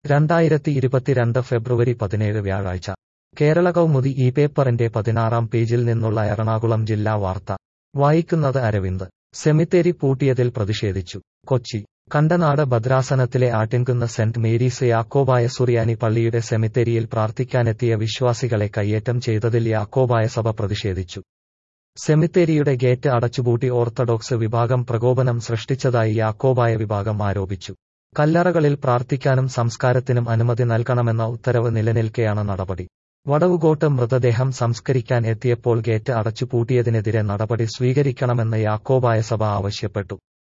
രണ്ടായിരത്തി ഇരുപത്തിരണ്ട് ഫെബ്രുവരി പതിനേഴ് വ്യാഴാഴ്ച കേരള കൗമുദി ഈ പേപ്പറിന്റെ പതിനാറാം പേജിൽ നിന്നുള്ള എറണാകുളം ജില്ലാ വാർത്ത വായിക്കുന്നത് അരവിന്ദ് സെമിത്തേരി പൂട്ടിയതിൽ പ്രതിഷേധിച്ചു കൊച്ചി കണ്ടനാട് ഭദ്രാസനത്തിലെ ആട്ടിൻകുന്ന് സെന്റ് മേരീസ് യാക്കോബായ സുറിയാനി പള്ളിയുടെ സെമിത്തേരിയിൽ പ്രാർത്ഥിക്കാനെത്തിയ വിശ്വാസികളെ കയ്യേറ്റം ചെയ്തതിൽ യാക്കോബായ സഭ പ്രതിഷേധിച്ചു സെമിത്തേരിയുടെ ഗേറ്റ് അടച്ചുപൂട്ടി ഓർത്തഡോക്സ് വിഭാഗം പ്രകോപനം സൃഷ്ടിച്ചതായി യാക്കോബായ വിഭാഗം ആരോപിച്ചു കല്ലറകളിൽ പ്രാർത്ഥിക്കാനും സംസ്കാരത്തിനും അനുമതി നൽകണമെന്ന ഉത്തരവ് നിലനിൽക്കെയാണ് നടപടി വടവുകോട്ട് മൃതദേഹം സംസ്കരിക്കാൻ എത്തിയപ്പോൾ ഗേറ്റ് അടച്ചുപൂട്ടിയതിനെതിരെ നടപടി സ്വീകരിക്കണമെന്ന് യാക്കോബായ സഭ ആവശ്യപ്പെട്ടു